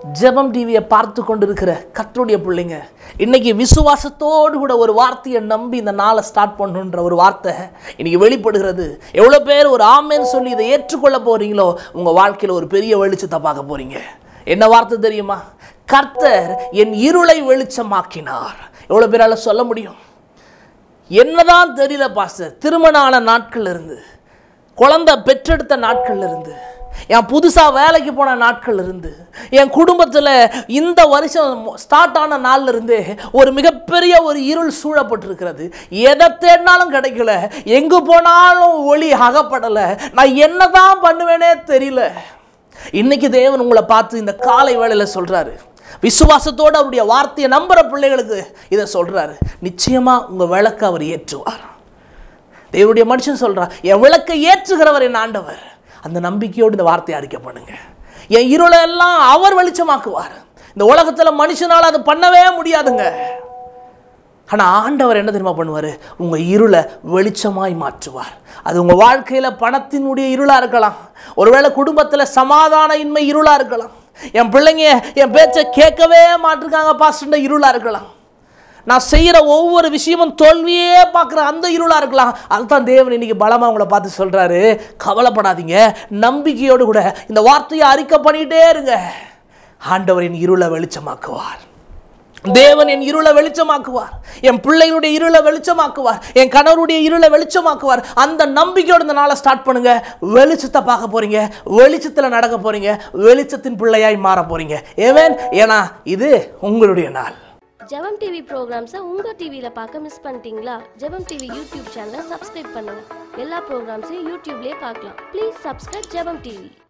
ஜெபம் டிவியை பார்த்து கொண்டிருக்கிற கர்த்தருடைய பிள்ளைங்க இன்னைக்கு விசுவாசத்தோடு கூட ஒரு வார்த்தையை நம்பி இந்த நாளை ஸ்டார்ட் பண்ணுன்ற ஒரு வார்த்தை இன்னைக்கு வெளிப்படுகிறது எவ்வளோ பேர் ஒரு ஆமேன்னு சொல்லி இதை ஏற்றுக்கொள்ள போறீங்களோ உங்கள் வாழ்க்கையில் ஒரு பெரிய வெளிச்சத்தை பார்க்க போறீங்க என்ன வார்த்தை தெரியுமா கர்த்தர் என் இருளை வெளிச்சமாக்கினார் எவ்வளோ பேரால சொல்ல முடியும் என்னதான் தெரியல பாஸ்டர் திருமணம் ஆன நாட்கள்ல இருந்து குழந்தை பெற்றெடுத்த நாட்கள்ல இருந்து என் புதுசாக வேலைக்கு போன நாட்கள்ல இருந்து என் குடும்பத்தில் இந்த வருஷம் ஸ்டார்ட் ஆன நாள்ல இருந்தே ஒரு மிகப்பெரிய ஒரு இருள் சூழப்பட்டிருக்கிறது எதை தேடினாலும் கிடைக்கல எங்கே போனாலும் ஒளி அகப்படலை நான் என்னதான் பண்ணுவேனே தெரியல இன்னைக்கு தேவன் உங்களை பார்த்து இந்த காலை வேளையில் சொல்றாரு விசுவாசத்தோடு அவருடைய வார்த்தையை நம்புற பிள்ளைகளுக்கு இதை சொல்றாரு நிச்சயமா உங்க விளக்க அவர் ஏற்றுவார் தேவனுடைய மனுஷன் சொல்றான் என் விளக்கை ஏற்றுகிறவர் என் ஆண்டவர் அந்த நம்பிக்கையோடு இந்த வார்த்தையை அறிக்கை பண்ணுங்க என் இருளை எல்லாம் அவர் வெளிச்சமாக்குவார் இந்த உலகத்துல மனுஷனால் அது பண்ணவே முடியாதுங்க ஆனா ஆண்டவர் என்ன தெரியுமா பண்ணுவார் உங்க இருளை வெளிச்சமாய் மாற்றுவார் அது உங்க வாழ்க்கையில பணத்தினுடைய இருளா இருக்கலாம் ஒருவேளை குடும்பத்துல சமாதான இன்மை இருளா இருக்கலாம் என் பிள்ளைங்க என் பேச்சை கேட்கவே மாட்டிருக்காங்க பாஸ்டர்ன்ற இருளா இருக்கலாம் நான் செய்கிற ஒவ்வொரு விஷயமும் தோல்வியே பார்க்குற அந்த இருளாக இருக்கலாம் அதுதான் தேவன் இன்னைக்கு பலமாக உங்களை பார்த்து சொல்கிறாரு கவலைப்படாதீங்க நம்பிக்கையோடு கூட இந்த வார்த்தையை அறிக்கை பண்ணிகிட்டே இருங்க ஆண்டவரின் இருளை வெளிச்சமாக்குவார் தேவன் என் இருளை வெளிச்சமாக்குவார் என் பிள்ளைகளுடைய இருளை வெளிச்சமாக்குவார் என் கணவருடைய இருளை வெளிச்சமாக்குவார் அந்த நம்பிக்கையோட இந்த நாளை ஸ்டார்ட் பண்ணுங்க வெளிச்சத்தை பார்க்க போறீங்க வெளிச்சத்தில் நடக்க போறீங்க வெளிச்சத்தின் பிள்ளையாய் மாற போறீங்க ஏவன் ஏன்னா இது உங்களுடைய நாள் ஜெபம் டிவி ப்ரோக்ராம்ஸை உங்கள் டிவியில் பார்க்க மிஸ் பண்ணிட்டீங்களா ஜெபம் டிவி யூடியூப் சேனலை சப்ஸ்கிரைப் பண்ணுங்க எல்லா ப்ரோக்ராம்ஸையும் யூடியூப்லேயே பார்க்கலாம் ப்ளீஸ் சப்ஸ்கிரைப் ஜெபம் டிவி